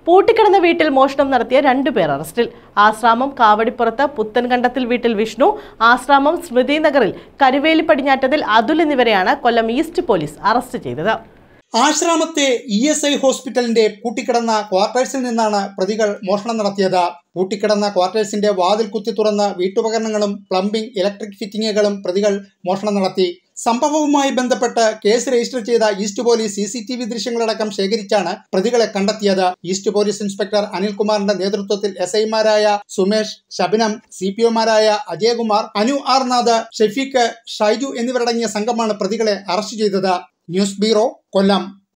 പൂട്ടിക്കിടന്ന വീട്ടിൽ മോഷണം നടത്തിയ രണ്ടുപേർ അറസ്റ്റിൽ ആശ്രാമം കാവടിപ്പുറത്ത് പുത്തൻകണ്ടത്തിൽ വീട്ടിൽ വിഷ്ണു ആശ്രാമം സ്മൃതി നഗറിൽ കരുവേലി പടിഞ്ഞാറ്റത്തിൽ അതുൽ എന്നിവരെയാണ് കൊല്ലം ഈസ്റ്റ് പോലീസ് അറസ്റ്റ് ചെയ്തത് ആശ്രാമത്തെ ഇ എസ് ഐ ഹോസ്പിറ്റലിന്റെ പൂട്ടിക്കിടന്ന ക്വാർട്ടേഴ്സിൽ നിന്നാണ് പ്രതികൾ മോഷണം നടത്തിയത് പൂട്ടിക്കിടന്ന ക്വാർട്ടേഴ്സിന്റെ വാതിൽ കുത്തി തുറന്ന് വീട്ടുപകരണങ്ങളും പ്ലംബിംഗ് ഇലക്ട്രിക് ഫിറ്റിംഗുകളും പ്രതികൾ മോഷണം നടത്തി സംഭവവുമായി ബന്ധപ്പെട്ട് കേസ് രജിസ്റ്റർ ചെയ്ത east police C C T V ദൃശ്യങ്ങളടക്കം ശേഖരിച്ചാണ് പ്രതികളെ കണ്ടെത്തിയത് ഈസ്റ്റ് പോലീസ് ഇൻസ്പെക്ടർ അനിൽകുമാറിന്റെ നേതൃത്വത്തിൽ എസ് ഐമാരായ സുമേഷ് ശബനം സി പി ഒമാരായ അജയകുമാർ അനു ആർ നാഥ് ഷെഫീഖ് ഷൈജു എന്നിവരടങ്ങിയ സംഘമാണ് പ്രതികളെ അറസ്റ്റ് ചെയ്തത് ന്യൂസ് ബ്യൂറോ കൊല്ലം